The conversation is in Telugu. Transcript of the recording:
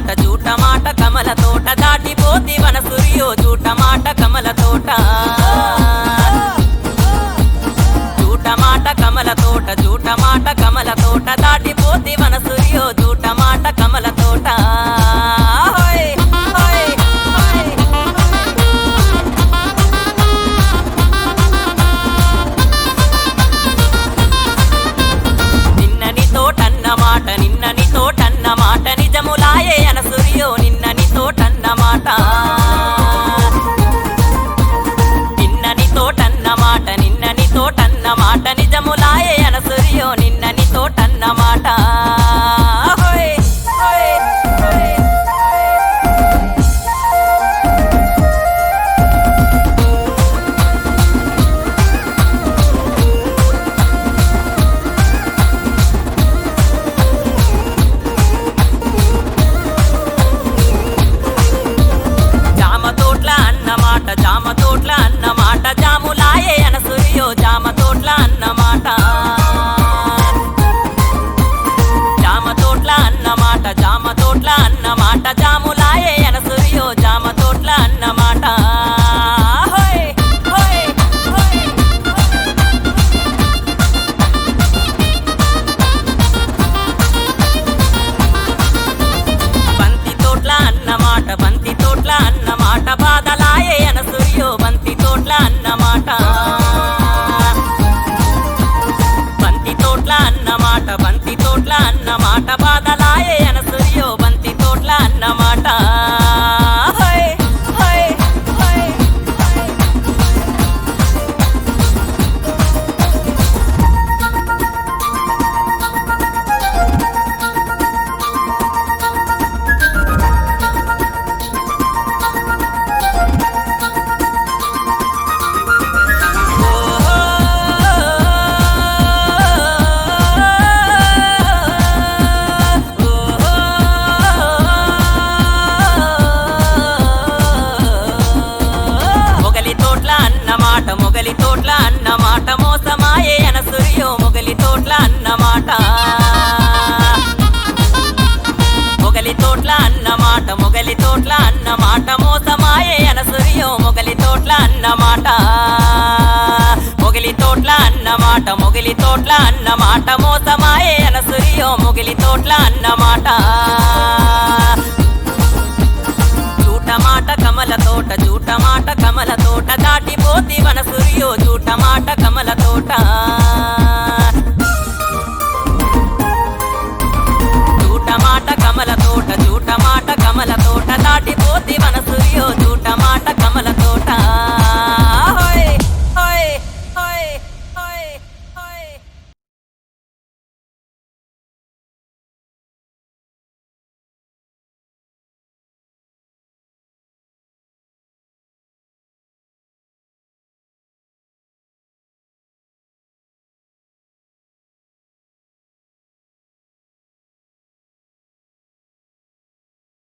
తోట జూట మాట కమల తోట దాటిపోతి వన సూర్యో జూట మాట కమల తోట జూట మాట కమల తోట జూట మాట కమల తోట దాటిపోతి వన సూర్యో జూట మాట కమల తోట హోయ్, హోయ్, హోయ్. నిన్నని తోటన్న మాట నిన్నని తోటన్న మాట నిజములాయే అన సూర్యో నిన్నని తోటన్న మాట నిన్నని తోటన్న మాట నిన్నని తోటన్న మాట నిజములాయే అన సూర్యో నిన్నని తోటన్న మాట హోయ్, హోయ్, హోయ్. జామ తోట్ల అన్నమాట జామ తోట్ల అన్నమాట జాములాయే అన సూర్యో జామ తోట్ల అన్నమాట జామ తోట్ల అన్నమాట జామ తోట్ల అన్నమాట జాములాయే అన సూర్యో జామ తోట్ల అన్నమాట హోయ్, హోయ్, హోయ్. బంతి తోట్ల అన్నమాట బంతి తోట్ల అన్నమాట బాధలాయే అన సూర్యో బంతి తోట్ల అన్నమాట బంతి తోట్ల అన్నమాట బంతి తోట్ల అన్నమాట బాధలాయే అన సూర్యో బంతి తోట్ల అన్నమాట హోయ్, హోయ్, హోయ్, హోయ్. మొగలి తోట్ల అన్నమాట మొగలి తోట్ల అన్నమాట మోసమాయే అన సూర్యో మొగలి తోట్ల అన్నమాట మొగలి తోట్ల అన్నమాట మొగలి తోట్ల అన్నమాట మోసమాయే అన సూర్యో మొగలి తోట్ల అన్నమాట మొగలి తోట్ల అన్నమాట మొగలి తోట్ల అన్నమాట మోసమాయే అన సూర్యో మొగలి తోట్ల అన్నమాట జూట మాట కమల తోట జూట మాట కమల తోట దాటిపోతి వన సూర్యో జూట మాట కమల తోట